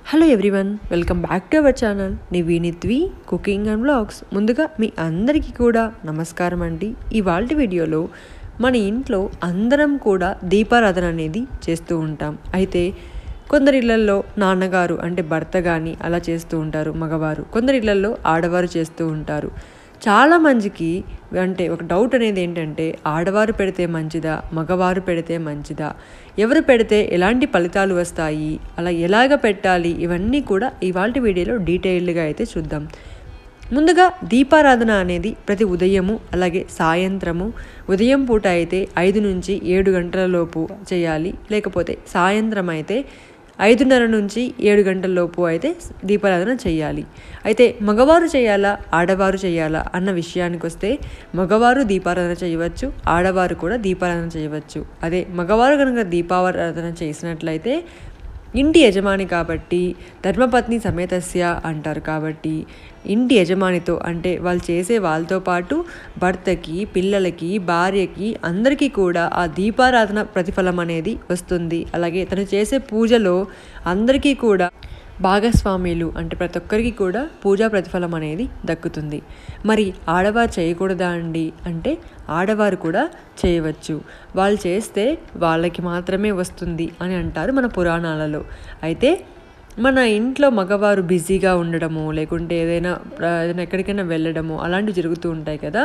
hello everyone welcome back to our channel నివీనిత్వి cooking and blogs ముందుగా మీ అందరికీ కూడా నమస్కారం అండి ఇవాళ వీడియోలో మన ఇంట్లో అందరం కూడా దీపారాధన అనేది చేస్తూ ఉంటాం అయితే కొందరి ఇళ్లలో నాన్నగారు అంటే భర్త కానీ అలా చేస్తూ ఉంటారు మగవారు కొందరి ఇళ్లలో ఆడవారు చేస్తూ ఉంటారు చాలా మందికి అంటే ఒక డౌట్ అనేది ఏంటంటే ఆడవారు పెడితే మంచిదా మగవారు పెడితే మంచిదా ఎవరు పెడితే ఎలాంటి ఫలితాలు వస్తాయి అలా ఎలాగ పెట్టాలి ఇవన్నీ కూడా ఇవాళ వీడియోలో డీటెయిల్డ్గా అయితే చూద్దాం ముందుగా దీపారాధన అనేది ప్రతి ఉదయము అలాగే సాయంత్రము ఉదయం పూట అయితే ఐదు నుంచి ఏడు గంటల లోపు చేయాలి లేకపోతే సాయంత్రం అయితే ఐదున్నర నుంచి ఏడు గంటల లోపు అయితే దీపారాధన చేయాలి అయితే మగవారు చేయాలా ఆడవారు చేయాలా అన్న విషయానికి వస్తే మగవారు దీపారాధన చేయవచ్చు ఆడవారు కూడా దీపారాధన చేయవచ్చు అదే మగవారు కనుక దీపారాధన చేసినట్లయితే ఇంటి యజమాని కాబట్టి ధర్మపత్ని సమేతస్య అంటారు కాబట్టి ఇంటి యజమానితో అంటే వాళ్ళు చేసే వాళ్ళతో పాటు భర్తకి పిల్లలకి భార్యకి అందరికీ కూడా ఆ దీపారాధన ప్రతిఫలం అనేది వస్తుంది అలాగే తను చేసే పూజలో అందరికీ కూడా భాగస్వామ్యులు అంటే ప్రతి ఒక్కరికి కూడా పూజా ప్రతిఫలం అనేది దక్కుతుంది మరి ఆడవారు చేయకూడదా అండి అంటే ఆడవారు కూడా చేయవచ్చు వాళ్ళు చేస్తే వాళ్ళకి మాత్రమే వస్తుంది అని అంటారు మన పురాణాలలో అయితే మన ఇంట్లో మగవారు బిజీగా ఉండడము లేకుంటే ఏదైనా ఏదైనా ఎక్కడికైనా వెళ్ళడము అలాంటివి జరుగుతూ ఉంటాయి కదా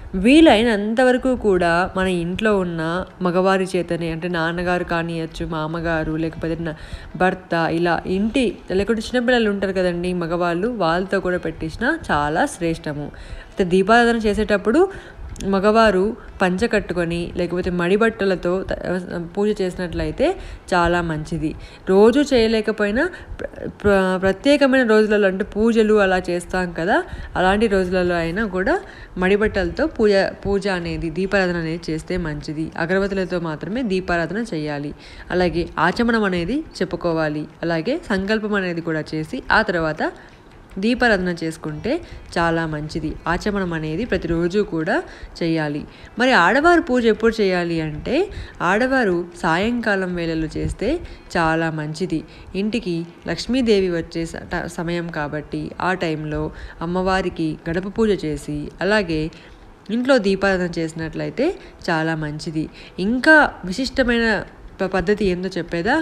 వీలైనంతవరకు కూడా మన ఇంట్లో ఉన్న మగవారి చేతనే అంటే నాన్నగారు కానియచ్చు మామగారు లేకపోతే భర్త ఇలా ఇంటి లేకుంటే చిన్నపిల్లలు ఉంటారు కదండి మగవాళ్ళు వాళ్ళతో కూడా పెట్టించిన చాలా శ్రేష్టము అయితే దీపారాధన చేసేటప్పుడు మగవారు పంచ కట్టుకొని లేకపోతే మడి బట్టలతో పూజ చేసినట్లయితే చాలా మంచిది రోజు చేయలేకపోయినా ప్రత్యేకమైన రోజులలో అంటే పూజలు అలా చేస్తాం కదా అలాంటి రోజులలో అయినా కూడా మడి బట్టలతో పూజ పూజ అనేది దీపారాధన అనేది చేస్తే మంచిది అగరబత్తులతో మాత్రమే దీపారాధన చేయాలి అలాగే ఆచమనం అనేది చెప్పుకోవాలి అలాగే సంకల్పం అనేది కూడా చేసి ఆ తర్వాత దీపారాధన చేసుకుంటే చాలా మంచిది ఆచమనం అనేది ప్రతిరోజు కూడా చేయాలి మరి ఆడవారు పూజ ఎప్పుడు చేయాలి అంటే ఆడవారు సాయంకాలం వేళలో చేస్తే చాలా మంచిది ఇంటికి లక్ష్మీదేవి వచ్చే సమయం కాబట్టి ఆ టైంలో అమ్మవారికి గడప పూజ చేసి అలాగే ఇంట్లో దీపారాధన చేసినట్లయితే చాలా మంచిది ఇంకా విశిష్టమైన పద్ధతి ఏందో చెప్పేదా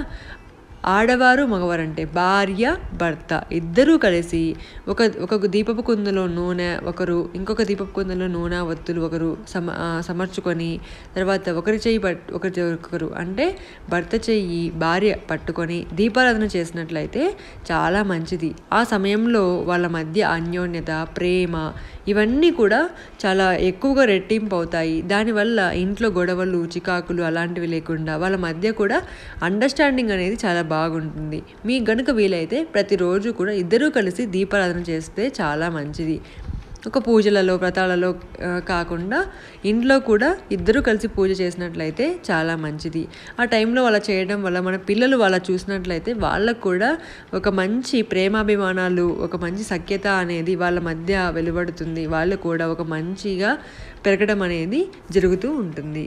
ఆడవారు మగవారు అంటే భార్య భర్త ఇద్దరూ కలిసి ఒక ఒక దీపపు కుందలో నూనె ఒకరు ఇంకొక దీపపు కుందలో నూనె ఒత్తులు ఒకరు సమ సమర్చుకొని తర్వాత ఒకరి చెయ్యి పట్ ఒకరి ఒకరు అంటే భర్త చెయ్యి భార్య పట్టుకొని దీపారాధన చేసినట్లయితే చాలా మంచిది ఆ సమయంలో వాళ్ళ మధ్య అన్యోన్యత ప్రేమ ఇవన్నీ కూడా చాలా ఎక్కువగా రెట్టింపు అవుతాయి దానివల్ల ఇంట్లో గొడవలు చికాకులు అలాంటివి లేకుండా వాళ్ళ మధ్య కూడా అండర్స్టాండింగ్ అనేది చాలా బాగుంటుంది మీకు గనుక వీలైతే ప్రతిరోజు కూడా ఇద్దరూ కలిసి దీపారాధన చేస్తే చాలా మంచిది ఒక పూజలలో వ్రతాలలో కాకుండా ఇంట్లో కూడా ఇద్దరు కలిసి పూజ చేసినట్లయితే చాలా మంచిది ఆ టైంలో అలా చేయడం వల్ల మన పిల్లలు వాళ్ళ చూసినట్లయితే వాళ్ళకు కూడా ఒక మంచి ప్రేమాభిమానాలు ఒక మంచి సఖ్యత అనేది వాళ్ళ మధ్య వెలువడుతుంది వాళ్ళు కూడా ఒక మంచిగా పెరగడం అనేది జరుగుతూ ఉంటుంది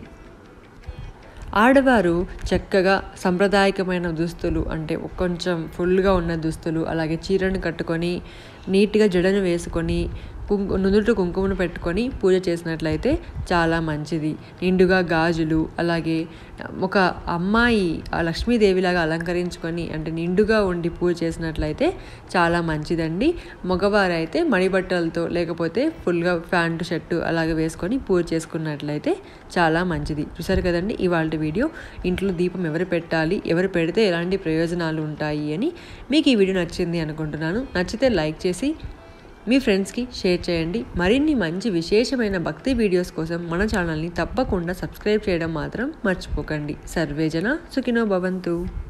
ఆడవారు చక్కగా సాంప్రదాయకమైన దుస్తులు అంటే కొంచెం ఫుల్గా ఉన్న దుస్తులు అలాగే చీరను కట్టుకొని నీట్గా జడను వేసుకొని కుంకు నుదుట కుంకుమను పెట్టుకొని పూజ చేసినట్లయితే చాలా మంచిది నిండుగా గాజులు అలాగే ఒక అమ్మాయి ఆ లక్ష్మీదేవిలాగా అలంకరించుకొని అంటే నిండుగా ఉండి పూజ చేసినట్లయితే చాలా మంచిదండి మగవారైతే మణిబట్టలతో లేకపోతే ఫుల్గా ప్యాంటు షర్టు అలాగే వేసుకొని పూజ చేసుకున్నట్లయితే చాలా మంచిది చూసారు కదండి ఇవాళ వీడియో ఇంట్లో దీపం ఎవరు పెట్టాలి ఎవరు పెడితే ఎలాంటి ప్రయోజనాలు ఉంటాయి అని మీకు ఈ వీడియో నచ్చింది అనుకుంటున్నాను నచ్చితే లైక్ చేసి మీ ఫ్రెండ్స్కి షేర్ చేయండి మరిన్ని మంచి విశేషమైన భక్తి వీడియోస్ కోసం మన ఛానల్ని తప్పకుండా సబ్స్క్రైబ్ చేయడం మాత్రం మర్చిపోకండి సర్వేజన సుఖినో భవంతు